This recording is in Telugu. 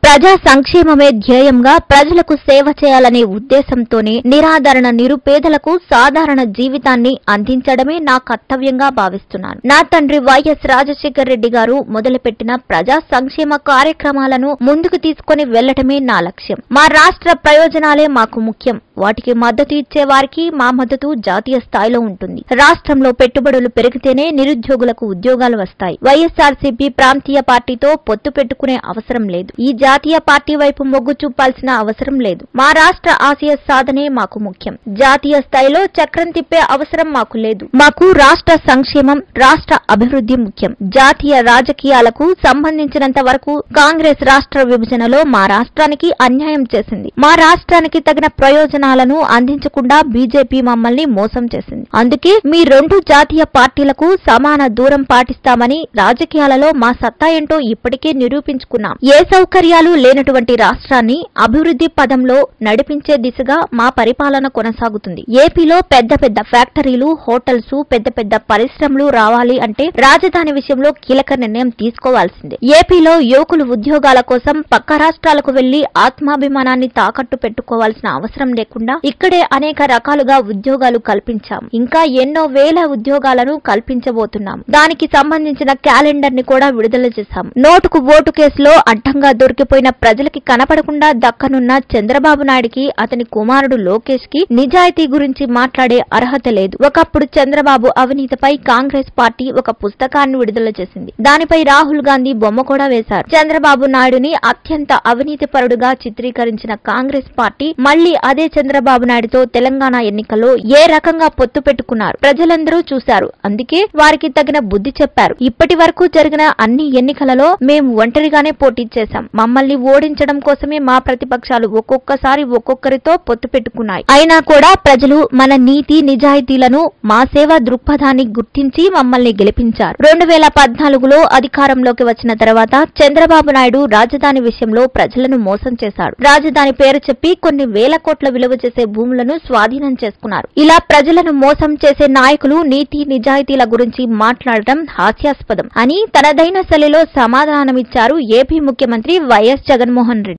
ప్రజా సంక్షేమమే ధ్యేయంగా ప్రజలకు సేవ చేయాలనే ఉద్దేశంతోనే నిరాదరణ నిరుపేదలకు సాధారణ జీవితాన్ని అందించడమే నా కర్తవ్యంగా భావిస్తున్నాను నా తండ్రి వైఎస్ రాజశేఖర్ రెడ్డి గారు మొదలుపెట్టిన ప్రజా సంక్షేమ కార్యక్రమాలను ముందుకు తీసుకొని వెళ్లటమే నా లక్ష్యం మా రాష్ట్ర ప్రయోజనాలే మాకు ముఖ్యం వాటికి మద్దతు ఇచ్చే వారికి మా మద్దతు జాతీయ స్థాయిలో ఉంటుంది రాష్ట్రంలో పెట్టుబడులు పెరిగితేనే నిరుద్యోగులకు ఉద్యోగాలు వస్తాయి వైఎస్ఆర్సీపీ ప్రాంతీయ పార్టీతో పొత్తు పెట్టుకునే అవసరం లేదు ఈ జాతీయ పార్టీ వైపు మొగ్గు చూపాల్సిన అవసరం లేదు మా రాష్ట్ర ఆశయ సాధనే మాకు ముఖ్యం జాతీయ స్థాయిలో చక్రం తిప్పే అవసరం మాకు లేదు మాకు రాష్ట్ర సంక్షేమం రాష్ట్ర అభివృద్ధి ముఖ్యం జాతీయ రాజకీయాలకు సంబంధించినంత వరకు కాంగ్రెస్ రాష్ట్ర విభజనలో మా రాష్ట్రానికి అన్యాయం చేసింది మా రాష్ట్రానికి తగిన ప్రయోజనాలను అందించకుండా బీజేపీ మమ్మల్ని మోసం చేసింది అందుకే మీ రెండు జాతీయ పార్టీలకు సమాన దూరం పాటిస్తామని రాజకీయాలలో మా సత్తా ఏంటో ఇప్పటికే నిరూపించుకున్నాం ఏ సౌకర్యాలు లేనటువంటి రాష్ట్రాన్ని అభివృద్ధి పదంలో నడిపించే దిశగా మా పరిపాలన కొనసాగుతుంది ఏపీలో పెద్ద పెద్ద ఫ్యాక్టరీలు హోటల్స్ పెద్ద పెద్ద పరిశ్రమలు రావాలి అంటే రాజధాని విషయంలో కీలక నిర్ణయం తీసుకోవాల్సిందే ఏపీలో యువకులు ఉద్యోగాల కోసం పక్క రాష్ట్రాలకు వెళ్లి ఆత్మాభిమానాన్ని తాకట్టు పెట్టుకోవాల్సిన అవసరం లేకుండా ఇక్కడే అనేక రకాలుగా ఉద్యోగాలు కల్పించాం ఇంకా ఎన్నో వేల ఉద్యోగాలను కల్పించబోతున్నాం దానికి సంబంధించిన క్యాలెండర్ ని కూడా విడుదల చేశాం నోటుకు ఓటు కేసులో అడ్డంగా దొరికిపోయిన ప్రజలకి కనపడకుండా దక్కనున్న చంద్రబాబు నాయుడికి అతని కుమారుడు లోకేష్ కి నిజాయితీ గురించి మాట్లాడే అర్హత లేదు ఒకప్పుడు చంద్రబాబు అవినీతిపై కాంగ్రెస్ పార్టీ ఒక పుస్తకాన్ని విడుదల చేసింది దానిపై రాహుల్ గాంధీ బొమ్మ కూడా వేశారు చంద్రబాబు నాయుడుని అత్యంత అవినీతి పరుడుగా చిత్రీకరించిన కాంగ్రెస్ పార్టీ మళ్లీ అదే చంద్రబాబు నాయుడుతో తెలంగాణ ఎన్నికల్లో ఏ రకంగా పొత్తు పెట్టుకున్నారు ప్రజలందరూ చూశారు అందుకే వారికి తగిన బుద్ధి చెప్పారు ఇప్పటి వరకు జరిగిన అన్ని ఎన్నికలలో మేము ఒంటరిగానే పోటీ చేశాం మమ్మల్ని ఓడించడం కోసమే మా ప్రతిపక్షాలు ఒక్కొక్కసారి ఒక్కొక్కరితో పొత్తు పెట్టుకున్నాయి అయినా కూడా ప్రజలు మన నీతి నిజాయితీలను మా సేవా దృక్పథాన్ని గుర్తించి మమ్మల్ని గెలిపించారు రెండు వేల పద్నాలుగులో అధికారంలోకి వచ్చిన తర్వాత చంద్రబాబు నాయుడు రాజధాని విషయంలో ప్రజలను మోసం చేశాడు రాజధాని పేరు చెప్పి కొన్ని వేల కోట్ల విలువ చేసే భూములను స్వాధీనం చేసుకున్నారు ఇలా ప్రజలను మోసం చేసే నాయకులు నీతి నిజాయితీల గురించి మాట్లాడటం హాస్యాస్పదం అని తనదైన శైలిలో సమాధానమిచ్చారు ఏపీ ముఖ్యమంత్రి వైఎస్ జగన్మోహన్ రెడ్డి